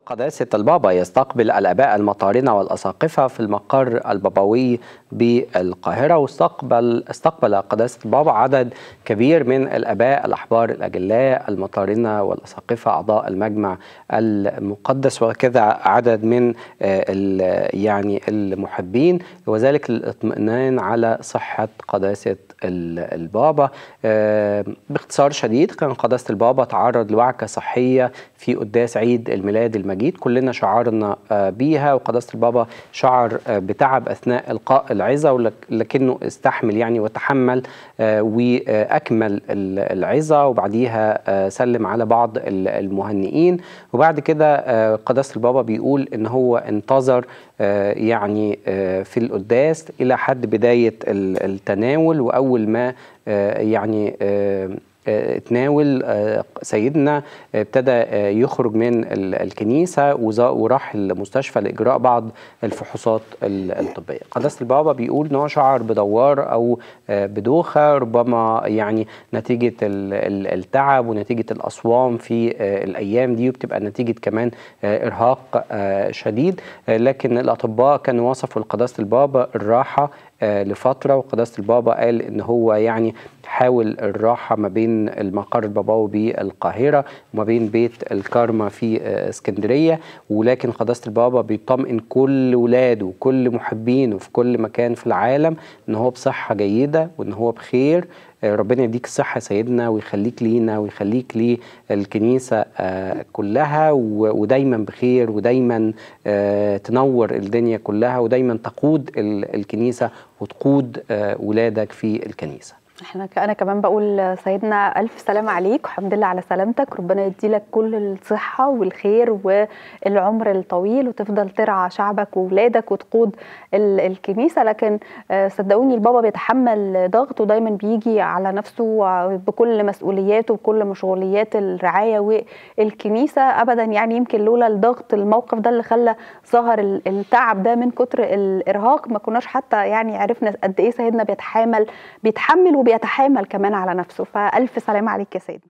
قداسة البابا يستقبل الآباء المطارنة والأساقفة في المقر البابوي بالقاهرة واستقبل استقبل قداسة البابا عدد كبير من الآباء الأحبار الأجلاء المطارنة والأساقفة أعضاء المجمع المقدس وكذا عدد من يعني المحبين وذلك للاطمئنان على صحة قداسة البابا باختصار شديد كان قداسة البابا تعرض لوعكة صحية في قداس عيد الميلاد المجيد كلنا شعرنا بيها وقداسة البابا شعر بتعب أثناء إلقاء العظة ولكنه استحمل يعني وتحمل وأكمل العظة وبعديها سلم على بعض المهنئين وبعد كده قداسة البابا بيقول إن هو انتظر يعني في القداس إلى حد بداية التناول وأول ما يعني اتناول سيدنا ابتدى يخرج من الكنيسة وراح المستشفى لإجراء بعض الفحوصات الطبية قداسة البابا بيقول إن هو شعر بدوار أو بدوخة ربما يعني نتيجة التعب ونتيجة الأصوام في الأيام دي وبتبقى نتيجة كمان إرهاق شديد لكن الأطباء كانوا وصفوا لقداسة البابا الراحة لفتره وقداسه البابا قال ان هو يعني حاول الراحه ما بين المقر الباباوي بالقاهره وما بين بيت الكارما في اسكندريه ولكن قداسه البابا بيطمئن كل ولاده وكل محبينه في كل مكان في العالم ان هو بصحه جيده وان هو بخير ربنا يديك الصحة يا سيدنا ويخليك لينا ويخليك للكنيسة كلها ودايما بخير ودايما تنور الدنيا كلها ودايما تقود الكنيسة وتقود ولادك في الكنيسة احنا انا كمان بقول سيدنا الف سلام عليك والحمد لله على سلامتك ربنا يدي لك كل الصحه والخير والعمر الطويل وتفضل ترعى شعبك واولادك وتقود الكنيسه لكن صدقوني البابا بيتحمل ضغط ودايما بيجي على نفسه بكل مسؤولياته وكل مشغوليات الرعايه والكنيسه ابدا يعني يمكن لولا الضغط الموقف ده اللي خلى ظهر التعب ده من كتر الارهاق ما كناش حتى يعني عرفنا قد ايه سيدنا بيتحامل بيتحمل وبيتحامل كمان على نفسه فألف سلام عليك يا سيدنا